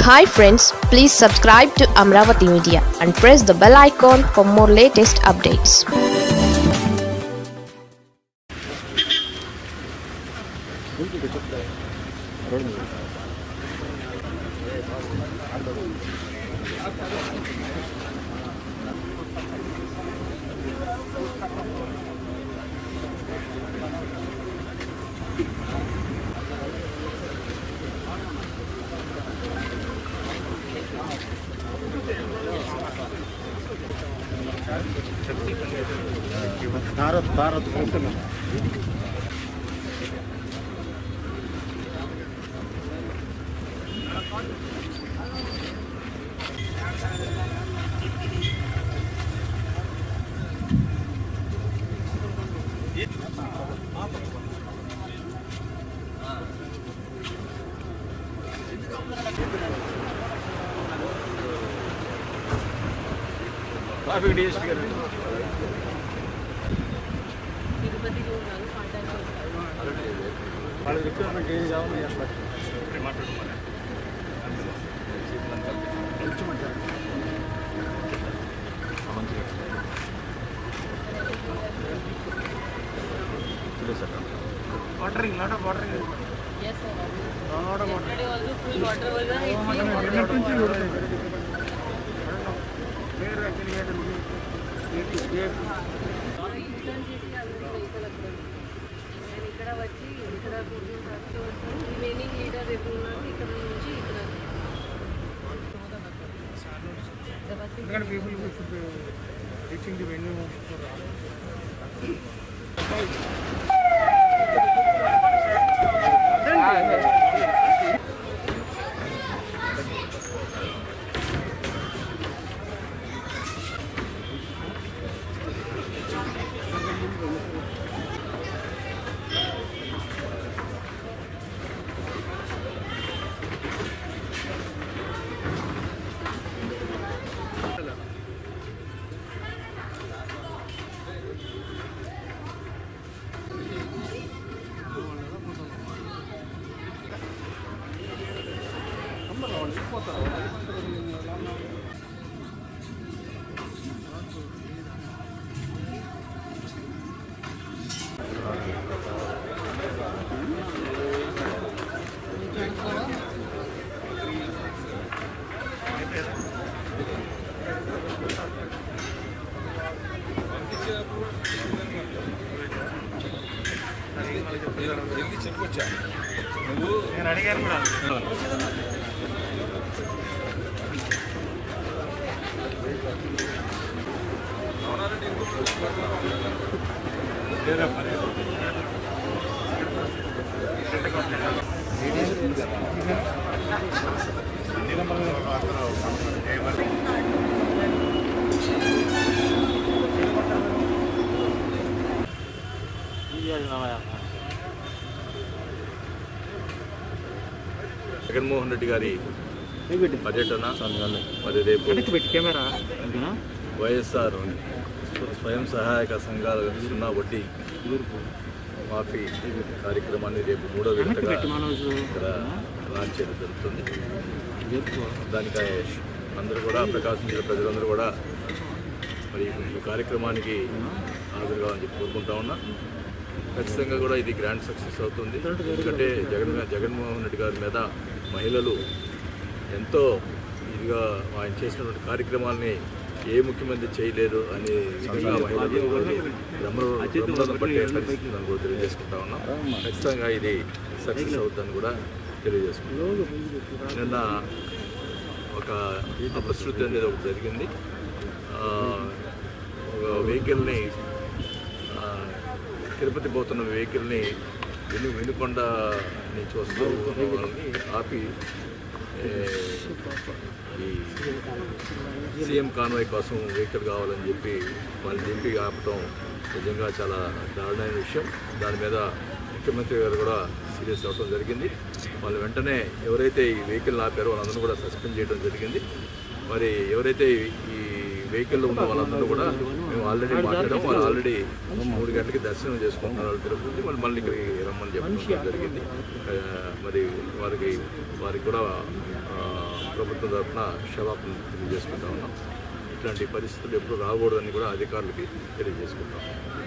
hi friends please subscribe to Amaravati media and press the bell icon for more latest updates Bharat Bharat traffic DSP గారు వాళ్ళ recruitment ఏది కావాలి చేస్తారు watering lot of watering ఇక్కడ వచ్చి ఇక్కడ కూర్చుని ఫస్ట్ రిమైనింగ్ లీడర్ ఎప్పుడున్నారు ఇక్కడ నుంచి ఇక్కడ ఎందుకంటే people should reaching the venue నేను అడిగాను కూడా జగన్మోహన్ రెడ్డి గారి పర్యటన మరి రేపు పెట్టి కెమెరా వైఎస్ఆర్ స్వయం సహాయక సంఘాల సున్నా వడ్డీ మాఫీ కార్యక్రమాన్ని రేపు మూడో విడతగా ఇక్కడ లాంచ్ చేయడం జరుగుతుంది దానికి అందరూ కూడా ప్రకాశం జిల్లా ప్రజలందరూ కూడా మరి ఈ కార్యక్రమానికి హాజరు కావాలని చెప్పి కోరుకుంటా ఉన్నా ఖచ్చితంగా కూడా ఇది గ్రాండ్ సక్సెస్ అవుతుంది ఎందుకంటే జగన్ జగన్మోహన్ రెడ్డి గారి మీద మహిళలు ఎంతో ఇదిగా ఆయన చేసినటువంటి కార్యక్రమాల్ని ఏ ముఖ్యమంత్రి చేయలేరు అనే విధంగా మహిళలు బ్రహ్మ- బ్రహ్మరథం పట్టే పరిస్థితి దాన్ని కూడా తెలియజేసుకుంటా ఉన్నాం ఖచ్చితంగా ఇది సక్సెస్ అవుతుందని కూడా తెలియజేసుకుంటాం నిన్న ఒక అపశృతి అనేది ఒకటి జరిగింది ఆ, ఒక వెహికల్ని ఆ, తిరుపతి పోతున్న వెహికల్ని వెను వెనుకొండ నుంచి వస్తూ ఉన్న వాళ్ళని ఆపి ఏ, ఈ సీఎం కాన్వాయ్ కోసం వెహికల్ కావాలని చెప్పి వాళ్ళు దింపి ఆపటం నిజంగా చాలా దారుణమైన విషయం దాని మీద ముఖ్యమంత్రి గారు కూడా సీరియస్ అవ్వడం జరిగింది వాళ్ళు వెంటనే ఎవరైతే ఈ వెహికల్ ఆపారో వాళ్ళందరూ కూడా సస్పెండ్ చేయడం జరిగింది మరి ఎవరైతే ఈ వెహికల్లో ఉన్న వాళ్ళందరూ కూడా మేము ఆల్రెడీ మాట్లాడాం వాళ్ళు ఆల్రెడీ మూడు గంటలకి దర్శనం చేసుకుంటున్నారు వాళ్ళు తిరుపతి మళ్ళీ మళ్ళీ ఇక్కడికి రమ్మని చెప్పడం జరిగింది ఆ, మరి వారికి వారికి కూడా ఆ, ప్రభుత్వం తరఫున క్షమాపణ తెలియజేసుకుంటా ఉన్నాం ఇట్లాంటి పరిస్థితులు ఎప్పుడు రాకూడదని కూడా అధికారులకి తెలియజేసుకుంటాం